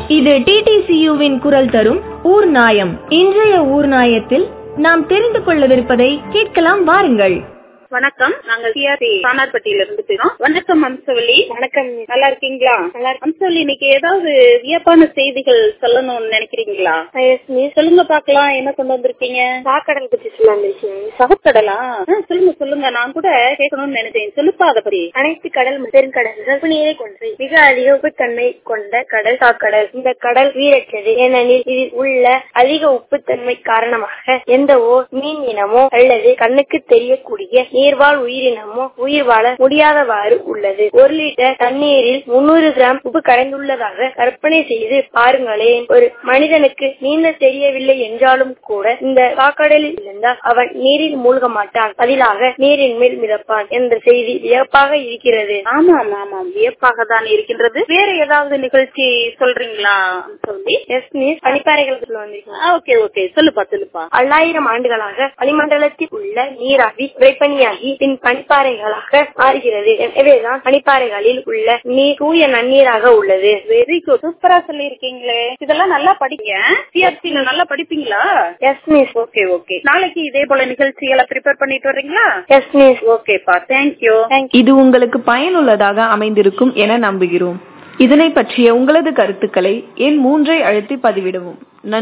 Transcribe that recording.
இது டிடிசியுவின் குரல் தரும் ஊர் நாயம் இன்றைய ஊர் நாயத்தில் நாம் தெரிந்து கொள்ளவிருப்பதை கேட்கலாம் வாருங்கள் வணக்கம் நாங்க சிஆர்டி சானார்பட்டியில இருந்து பேசுறோம் வணக்கம் அம்சவல்லி வணக்கம் நல்லா இருக்கீங்களா நல்லா அம்சவல்லி இன்னைக்கு ஏதாவது வியப்பான செய்திகள் சொல்லணும்னு நினைக்கிறீங்களா சொல்லுங்க பாக்கலாம் என்ன கொண்டு வந்திருக்கீங்க சாக்கடல் பத்தி சொல்லலாம் சகக்கடலா ஆ, சொல்லுங்க சொல்லுங்க நான் கூட கேட்கணும்னு நினைச்சேன் சொல்லுப்பா அதை பத்தி அனைத்து கடல் பெருங்கடல்கள் நீரை கொண்டது மிக அதிக உப்புத்தன்மை கொண்ட கடல் சாக்கடல் இந்த கடல் உயிரற்றது ஏனெனில் இதில் உள்ள அதிக உப்புத்தன்மை காரணமாக எந்த ஓர் மீன் இனமோ அல்லது கண்ணுக்கு தெரியக்கூடிய நீர்வாழ் உயிரினமோ உயிர் வாழ முடியாதவாறு உள்ளது ஒரு லிட்டர் தண்ணீரில் முன்னூறு கிராம் உப்பு கரைந்துள்ளதாக கற்பனை செய்து பாருங்களேன் ஒரு மனிதனுக்கு நீந்த தெரியவில்லை என்றாலும் கூட இந்த சாக்கடலில் இருந்தால் அவன் நீரில் மூழ்க மாட்டான் பதிலாக நீரின் மேல் மிதப்பான் என்ற செய்தி வியப்பாக இருக்கிறது ஆமாம் ஆமாம் வியப்பாக தான் இருக்கின்றது வேற ஏதாவது நிகழ்ச்சி சொல்றீங்களா சொல்லி எஸ் மிஸ் பனிப்பாறைகள் சொல்ல வந்திருக்கீங்க ஓகே ஓகே சொல்லுப்பா சொல்லுப்பா பல்லாயிரம் ஆண்டுகளாக வளிமண்டலத்தில் உள்ள நீராவி உறைப்பனியாகி பின் பனிப்பாறைகளாக மாறுகிறது எனவேதான் பனிப்பாறைகளில் உள்ள நீர் தூய நன்னீராக உள்ளது வெரி குட் சூப்பரா சொல்லி இருக்கீங்களே இதெல்லாம் நல்லா படிங்க சிஆர்சில நல்லா படிப்பீங்களா எஸ் மிஸ் ஓகே ஓகே நாளைக்கு இதே போல நிகழ்ச்சிகளை ப்ரிப்பேர் பண்ணிட்டு வர்றீங்களா எஸ் மிஸ் ஓகேப்பா தேங்க்யூ இது உங்களுக்கு பயனுள்ளதாக அமைந்திருக்கும் என நம்புகிறோம் இதனை பற்றிய உங்களது கருத்துக்களை எண் மூன்றை அழுத்தி பதிவிடவும் நன்றி